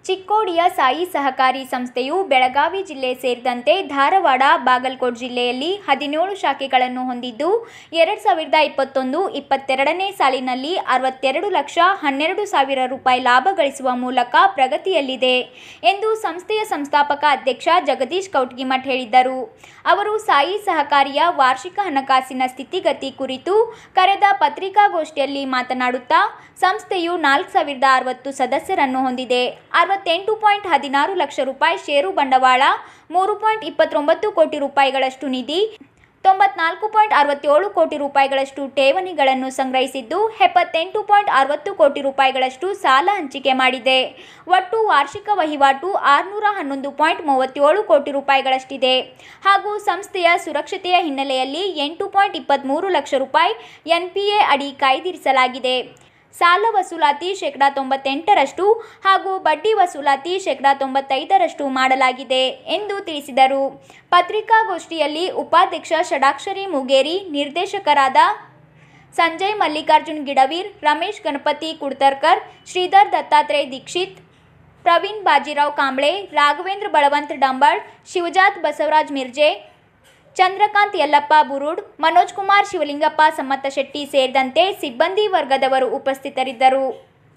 ಚಿಕ್ಕೋಡಿಯ ಸಾಯಿ ಸಹಕಾರಿ ಸಂಸ್ಥೆಯು ಬೆಳಗಾವಿ ಜಿಲ್ಲೆ ಸೇರಿದಂತೆ ಧಾರವಾಡ ಬಾಗಲಕೋಟ್ ಜಿಲ್ಲೆಯಲ್ಲಿ ಹದಿನೇಳು ಶಾಖೆಗಳನ್ನು ಹೊಂದಿದ್ದು ಎರಡು ಸಾವಿರದ ಇಪ್ಪತ್ತೊಂದು ಇಪ್ಪತ್ತೆರಡನೇ ಸಾಲಿನಲ್ಲಿ ಅರವತ್ತೆರಡು ಲಕ್ಷ ಹನ್ನೆರಡು ಸಾವಿರ ರೂಪಾಯಿ ಲಾಭ ಗಳಿಸುವ ಮೂಲಕ ಪ್ರಗತಿಯಲ್ಲಿದೆ ಎಂದು ಸಂಸ್ಥೆಯ ಸಂಸ್ಥಾಪಕ ಅಧ್ಯಕ್ಷ ಜಗದೀಶ್ ಕೌಟ್ಗಿಮಠ್ ಹೇಳಿದ್ದರು ಅವರು ಸಾಯಿ ಸಹಕಾರಿಯ ವಾರ್ಷಿಕ ಹಣಕಾಸಿನ ಸ್ಥಿತಿಗತಿ ಕುರಿತು ಕರೆದ ಪತ್ರಿಕಾಗೋಷ್ಠಿಯಲ್ಲಿ ಮಾತನಾಡುತ್ತಾ ಸಂಸ್ಥೆಯು ನಾಲ್ಕು ಸಾವಿರದ ಅರವತ್ತು ಸದಸ್ಯರನ್ನು ಹೊಂದಿದೆ ಅರವತ್ತೆಂಟು ಪಾಯಿಂಟ್ ಹದಿನಾರು ಲಕ್ಷ ರೂಪಾಯಿ ಷೇರು ಬಂಡವಾಳ ಮೂರು ಪಾಯಿಂಟ್ ಇಪ್ಪತ್ತೊಂಬತ್ತು ಕೋಟಿ ರೂಪಾಯಿಗಳಷ್ಟು ನಿಧಿ ತೊಂಬತ್ನಾಲ್ಕು ಪಾಯಿಂಟ್ ಅರವತ್ತೇಳು ಕೋಟಿ ರೂಪಾಯಿಗಳಷ್ಟು ಠೇವಣಿಗಳನ್ನು ಸಂಗ್ರಹಿಸಿದ್ದು ಎಪ್ಪತ್ತೆಂಟು ಪಾಯಿಂಟ್ ಅರವತ್ತು ಕೋಟಿ ರೂಪಾಯಿಗಳಷ್ಟು ಸಾಲ ಹಂಚಿಕೆ ಮಾಡಿದೆ ಒಟ್ಟು ವಾರ್ಷಿಕ ವಹಿವಾಟು ಆರುನೂರ ಹನ್ನೊಂದು ಪಾಯಿಂಟ್ ಮೂವತ್ತೇಳು ಕೋಟಿ ರೂಪಾಯಿಗಳಷ್ಟಿದೆ ಹಾಗೂ ಸಂಸ್ಥೆಯ ಸುರಕ್ಷತೆಯ ಹಿನ್ನೆಲೆಯಲ್ಲಿ ಎಂಟು ಪಾಯಿಂಟ್ ಇಪ್ಪತ್ತ್ಮೂರು ಲಕ್ಷ ರೂಪಾಯಿ ಎನ್ಪಿಎ ಅಡಿ ಕಾಯ್ದಿರಿಸಲಾಗಿದೆ ಸಾಲ ವಸೂಲಾತಿ ಶೇಕಡಾ ತೊಂಬತ್ತೆಂಟರಷ್ಟು ಹಾಗೂ ಬಡ್ಡಿ ವಸೂಲಾತಿ ಶೇಕಡಾ ತೊಂಬತ್ತೈದರಷ್ಟು ಮಾಡಲಾಗಿದೆ ಎಂದು ತಿಳಿಸಿದರು ಪತ್ರಿಕಾಗೋಷ್ಠಿಯಲ್ಲಿ ಉಪಾಧ್ಯಕ್ಷ ಷಡಾಕ್ಷರಿ ಮುಗೇರಿ ನಿರ್ದೇಶಕರಾದ ಸಂಜಯ್ ಮಲ್ಲಿಕಾರ್ಜುನ್ ಗಿಡವೀರ್ ರಮೇಶ್ ಗಣಪತಿ ಕುಡ್ತರ್ಕರ್ ಶ್ರೀಧರ್ ದತ್ತಾತ್ರೇಯ ದೀಕ್ಷಿತ್ ಪ್ರವೀಣ್ ಬಾಜಿರಾವ್ ಕಾಂಬ್ಳೆ ರಾಘವೇಂದ್ರ ಬಳವಂತ್ ಡಂಬಾಳ್ ಶಿವಜಾತ್ ಬಸವರಾಜ್ ಮಿರ್ಜೆ ಚಂದ್ರಕಾಂತ್ ಯಲ್ಲಪ್ಪ ಬುರುಡ್ ಮನೋಜ್ ಕುಮಾರ್ ಶಿವಲಿಂಗಪ್ಪ ಸಮ್ಮತ್ತಶೆಟ್ಟಿ ಸೇರಿದಂತೆ ಸಿಬ್ಬಂದಿ ವರ್ಗದವರು ಉಪಸ್ಥಿತರಿದ್ದರು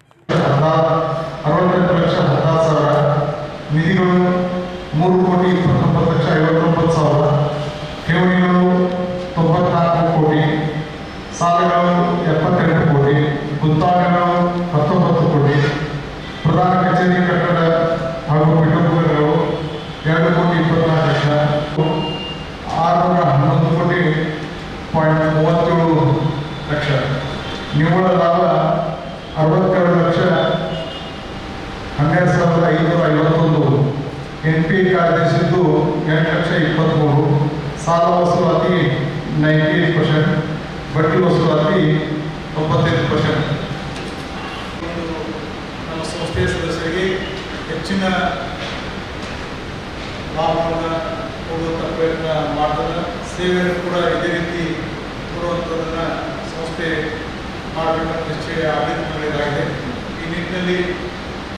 ಅರವತ್ತೆಂಟು ಲಕ್ಷ ಹದಿನಾರು ಸಾವಿರ ನಿಧಿಗಳು ಮೂರು ಕೋಟಿ ಇಪ್ಪತ್ತೊಂಬತ್ತು ಲಕ್ಷ ಐವತ್ತೊಂಬತ್ತು ಸಾವಿರ ಠೇವಣಿಗಳು ತೊಂಬತ್ನಾಲ್ಕು ಕೋಟಿ ಸಾಲಗಳು ಎಪ್ಪತ್ತೆರಡು ಕೋಟಿ ಗುತ್ತಾಟಗಳು ಹತ್ತೊಂಬತ್ತು ಕೋಟಿ ಪ್ರಧಾನ ಕಚೇರಿ ಕಟ್ಟಡ ಹಾಗೂ ಪಿಟುಕುಗಳು ಎರಡು ಕೋಟಿ ಇಪ್ಪತ್ನಾಲ್ಕು ಲಕ್ಷ ಆರುನೂರ ಹನ್ನೊಂದು ಕೋಟಿ ಪಾಯಿಂಟ್ ಮೂವತ್ತೇಳು ಲಕ್ಷ ನಿವ್ವಳ ಲಾಭ ಅರವತ್ತೆರಡು ಲಕ್ಷ ಹನ್ನೆರಡು ಸಾವಿರದ ಐನೂರ ಐವತ್ತೊಂದು ಎನ್ ಪಿ ಕಾಯ್ದಿರಿಸಿದ್ದು ಎಂಟು ಲಕ್ಷ ಇಪ್ಪತ್ತ್ಮೂರು ಸಾಲ ವಸೂಲಾತಿ ನೈಂಟಿ ಏಟ್ ಪರ್ಸೆಂಟ್ ಬಡ್ಡಿ ವಸೂಲಾತಿ ತೊಂಬತ್ತೈದು ಪರ್ಸೆಂಟ್ ನಮ್ಮ ಸಂಸ್ಥೆಯ ಸದಸ್ಯರಿಗೆ ಹೆಚ್ಚಿನ ಲಾಭವನ್ನು ಕೊಡುವಂಥ ಪ್ರಯತ್ನ ಮಾಡಿದ್ರೆ ಸೇವೆಯನ್ನು ಕೂಡ ಇದೇ ರೀತಿ ಕೊಡುವಂಥದ್ದನ್ನು ಸಂಸ್ಥೆ ಮಾಡಬೇಕಂತ ನಿಶ್ಚಯ ಆಡಳಿತ ಮಾಡಿದಾಗಿದೆ ಈ ನಿಟ್ಟಿನಲ್ಲಿ